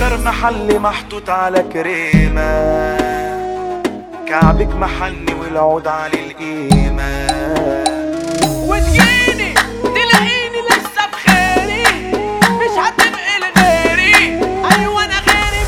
سكر محلي محطوط على كريمة كعبك محني والعود على القيمة وتجيني تلاقيني لسه بخيري مش هتبقي لغيري ايوه انا غيري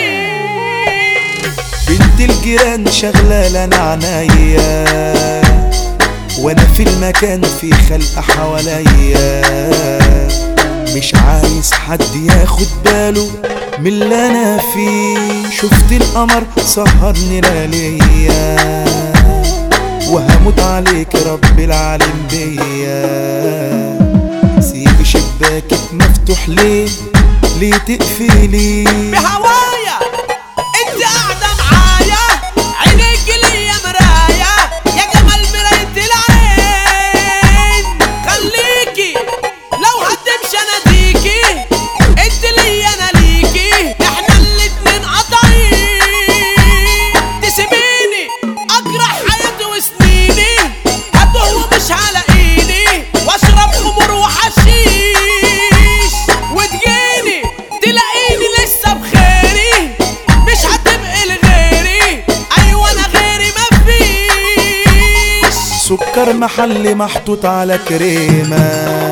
مفيش بنت الجيران شغلة لنا عنايا وانا في المكان في خلق حواليا مش عايز حد ياخد باله من اللي انا فيه شفت القمر سهرني لياليا وهموت عليك رب العالم بيا سيب شباكك مفتوح ليه ليه تقفلي بهوايا انت قاعدة معايا عينيك ليا مراية يا جمال مراية العين خليكي لو هتمشي اناديكي انت ليا انا ليكي احنا الاتنين قطعين تسيبيني اجرح حياتي وسنيني هتوه ومش هلاقيني واشرب خمور وحشيش وتجيني تلاقيني لسه بخيري مش هتبقي لغيري ايوه انا غيري مفيش سكر محلي محطوط على كريمة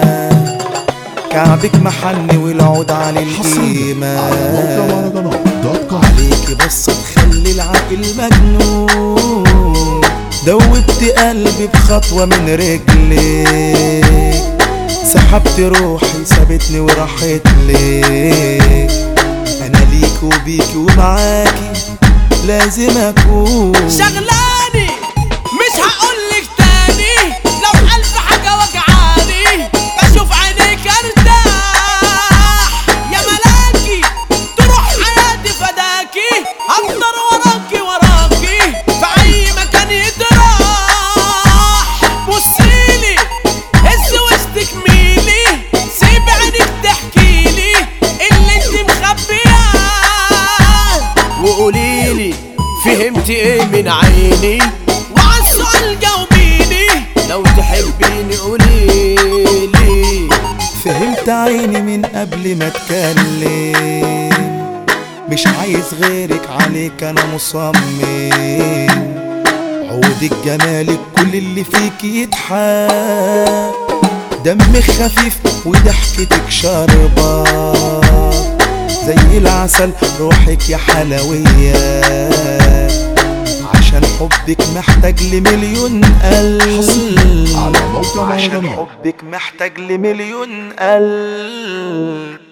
كعبك محني والعود على القيمة عليكي بس تخلي العقل مجنون دوبت قلبي بخطوة من رجلك سحبت روحي سابتني وراحت لك انا ليك وبيك ومعاكي لازم اكون شغلاني مش هقولك تاني لو ألف حاجة وجعاني بشوف عينيك ارتاح يا ملاكي تروح حياتي فداكي هفضل وراكي وراكي في أي مكان يتراح بصيلي هز وشك ميلي سيب عينك تحكيلي اللي انت مخبياه وقوليلي فهمتي ايه من عيني وعلى السؤال جاوبيني لو تحبيني قوليلي فهمت عيني من قبل ما اتكلم مش عايز غيرك عليك انا مصمم عودك جمالك كل اللي فيك يضحك دمك خفيف وضحكتك شاربة زي العسل روحك يا حلوية عشان حبك محتاج لمليون قلب على موقع عشان مهرجانات حبك محتاج لمليون قلب